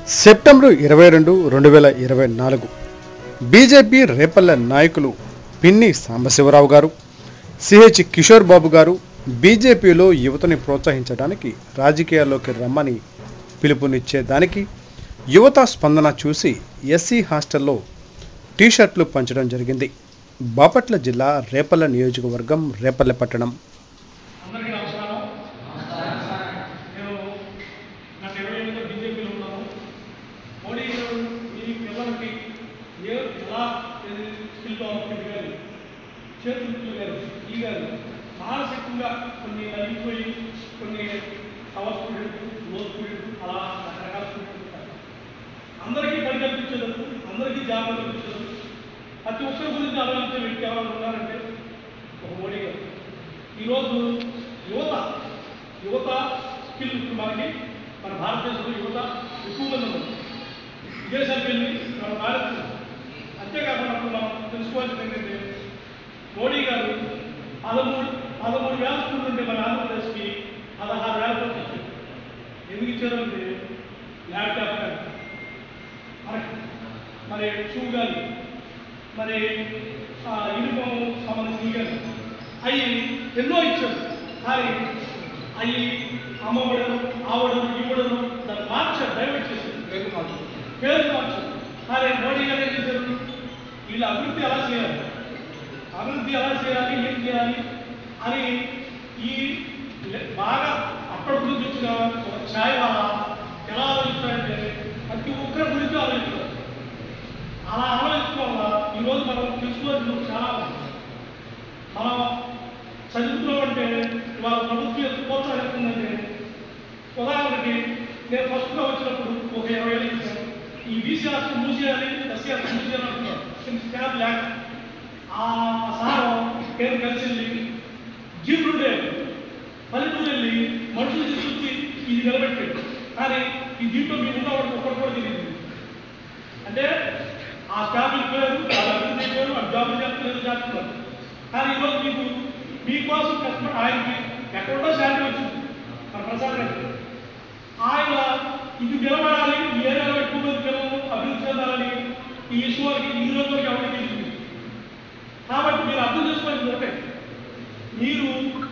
September ఇరవై రెండు రెండు వేల ఇరవై నాలుగు బీజేపీ రేపల్లె నాయకులు పిన్ని సాంబశివరావు గారు సిహెచ్ కిషోర్ బాబు గారు బీజేపీలో యువతని ప్రోత్సహించడానికి రాజకీయాల్లోకి రమ్మని పిలుపునిచ్చేదానికి యువత స్పందన చూసి ఎస్సీ హాస్టల్లో టీషర్ట్లు పంచడం జరిగింది బాపట్ల జిల్లా రేపల్లె నియోజకవర్గం రేపల్లె పట్టణం అందరికీ నమస్కారం నేను గత ఇరవై ఏళ్ళుగా బీజేపీలో ఉన్నాను మోడీ గారు ఈ పిల్లలకి ఏ ఎలా స్కిల్ డెవలప్మెంట్ గారు చేతులు గారు ఈ గారు మానసికంగా కొన్ని నలిగిపోయి కొన్ని పవర్ స్టూడెంట్ లో స్టూడెంట్ అలా రకరకాల స్టూడెంట్ ఉంటారు అందరికీ పని కల్పించేందుకు అందరికీ జాబ్ కల్పించేందుకు ప్రతి ఒక్కరి గురించి ఆలోచించే వ్యక్తి ఎవరైనా ఉన్నారంటే ఒక మోడీ గారు ఈరోజు యువత యువత స్కిల్ ఇప్పుడు మనకి మన భారతదేశంలో యువత ఎక్కువ మంది ఉన్నారు విదేశాలకు వెళ్ళి మన భారత్ అంతేకాకుండా ఇప్పుడు మనం తెలుసుకోవాల్సింది ఏంటంటే మోడీ గారు పదమూడు పదమూడు వేల స్కూల్ ఉంటే మన ఆంధ్రప్రదేశ్కి పదహారు వేల కోట్లు ఇచ్చారు ఎందుకు ఇచ్చారంటే ల్యాప్టాప్ కానీ మనకి మరి షూ కానీ మరి ఆ, యూనిఫామ్ సంబంధించి కానీ అవి ఎన్నో ఇచ్చారు కానీ అవి అమ్మబడను ఆవడను ఇవ్వడను దాన్ని మార్చారు డైవర్ట్ చేశారు పేరు మార్చారు పేరు మార్చారు కానీ మోడీ గారు ఏం చేశారు వీళ్ళ అభివృద్ధి ఎలా చేయాలి అభివృద్ధి ఎలా చేయాలి ఏం చేయాలి అని ఈ లే- బాగా అప్పటి గురించి వచ్చిన ఒక ఛాయ్ వాళ్ళ ఎలా ఆలోచిస్తారంటే ప్రతి ఒక్కరి గురించి ఆలోచిస్తారు అలా ఆలోచించడం వల్ల ఈరోజు మనం తెలుసుకోవాల్సిన చాలా ఉంది. మనం చదువుతున్నాం అంటే వాళ్ళ ప్రభుత్వం ఎంత ప్రోత్సహిస్తుందంటే ఉదాహరణకి నేను ఫస్ట్గా వచ్చినప్పుడు ఒక ఇరవై ఏళ్ళు ఇచ్చాను ఈ బీసీ హాస్టల్ మూసేయాలి ఎస్సీ హాస్టల్ మూసేయాలి అంటున్నారు చిన్న క్యాబ్ లేక ఆ సార్ నేను కలిసి వెళ్ళి జీపులు ఉండేవి పల్లెటూరు వెళ్ళి మనుషులు తీసుకొచ్చి ఇది నిలబెట్టాడు కానీ ఈ దీంట్లో మీ ఉన్నవాడికి ఒక్కటి కూడా తెలియదు అంటే ఆ స్టాఫ్కి పేరు ఆ అభివృద్ధి పేరు ఆ జాబ్ చేస్తున్నారు చేస్తున్నారు కానీ ఈరోజు మీకు మీకోసం కష్టపడి ఆయనకి ఎక్కడో శాలరీ వచ్చింది మన ప్రసాద్ గారికి ఆయన ఇది నిలబడాలి ఈ ఏరియాలో ఎక్కువ మంది పిల్లలు అభివృద్ధి చెందాలని ఈ ఈశ్వరికి ఈ రోజు వరకు ఎవరికి తెలిసింది కాబట్టి మీరు అర్థం చేసుకోవాల్సింది ఒకటే మీరు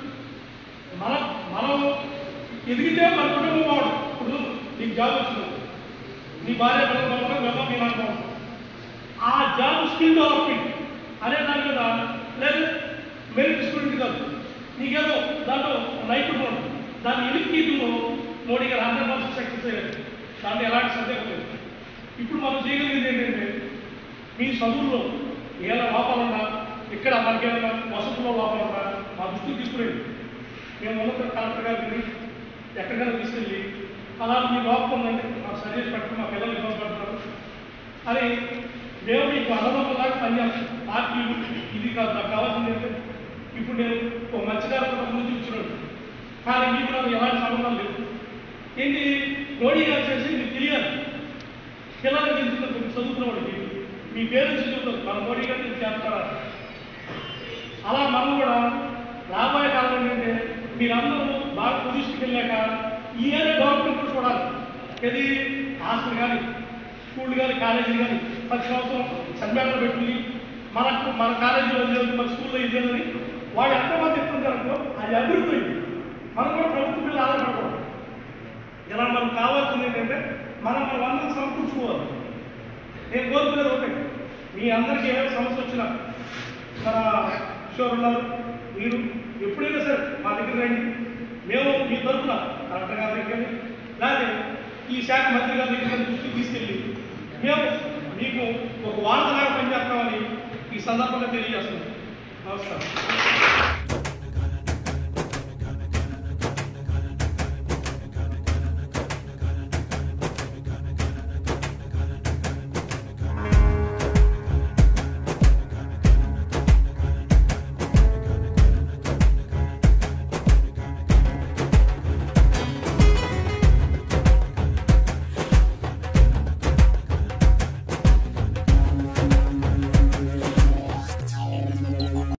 మన మనం ఎదిగితే మన కుటుంబం వాడు ఇప్పుడు నీకు జాబ్ వచ్చింది నీ భార్య పిల్లలు బాగుంటారు మేము మీ నాన్న బాగుంటారు ఆ జాబ్ స్కిల్ డెవలప్మెంట్ అనే దాని మీద లేదు మెరిట్ స్టూడెంట్ కాదు నీకేదో దాంట్లో నైపుణ్యం ఉంటుంది దాన్ని ఎలిక్టీలో మోడీ గారు హండ్రెడ్ పర్సెంట్ సక్సెస్ అయ్యారు దాంట్లో ఎలాంటి సందేహం లేదు ఇప్పుడు మనం చేయగలిగింది ఏంటంటే మీ చదువుల్లో ఏమైనా లోపాలున్నా ఇక్కడ మనకి ఏమైనా వసతుల్లో లోపాలున్నా మా దృష్టికి తీసుకురండి మేము ఉన్నత కలెక్టర్ గారిని ఎక్కడికైనా తీసుకెళ్ళి అలా మీ లోపం ఉందండి మాకు సజెస్ట్ పెట్టండి మా పిల్లలు ఇబ్బంది పడుతున్నారు అని మేము మీకు అన్నదమ్ములాగా పనిచేస్తాం పార్టీలు ఇది కాదు నాకు కావాల్సింది ఏంటంటే ఇప్పుడు నేను ఒక మత్స్యకారుల ముందు చూస్తున్నాను కానీ మీకు నాకు ఎలాంటి సంబంధం లేదు ఏంటి మోడీ గారు చేసి మీకు తెలియాలి పిల్లలకి తెలుస్తుంది మీరు చదువుతున్న వాడికి మీ పేరెంట్స్ చెబుతారు మన మోడీ గారు ఇది చేస్తారా అలా మనం కూడా రాబోయే కాలం ఏంటంటే మీరందరూ బాగా పొజిషన్కి వెళ్ళాక ఈ ఏరియా డెవలప్మెంట్ కూడా చూడాలి ఇది హాస్టల్ కానీ స్కూల్ కానీ కాలేజీ కానీ ప్రతి సంవత్సరం సన్మానం పెట్టుకుని మనకు మన కాలేజీలో లేదు మన స్కూల్లో ఇదేదని వాడు ఎంతమంది ఎక్కుంటారనుకో అది అభివృద్ధి అయింది మనం కూడా ప్రభుత్వం మీద ఆధారపడకూడదు ఇలా మనకు కావాల్సింది ఏంటంటే మనం మన అందరం సమకూర్చుకోవాలి నేను కోరుకునేది ఒకటే మీ అందరికీ ఏమైనా సమస్య వచ్చినా మన కిషోర్ ఉన్నారు మీరు ఎప్పుడైనా సరే మా దగ్గర రండి మేము మీ తరఫున కలెక్టర్ గారి దగ్గర లేకపోతే ఈ శాఖ మంత్రి గారి దగ్గర దృష్టికి తీసుకెళ్ళి మేము మీకు ఒక వార్తలాగా పనిచేస్తామని ఈ సందర్భంగా తెలియజేస్తున్నాం నమస్కారం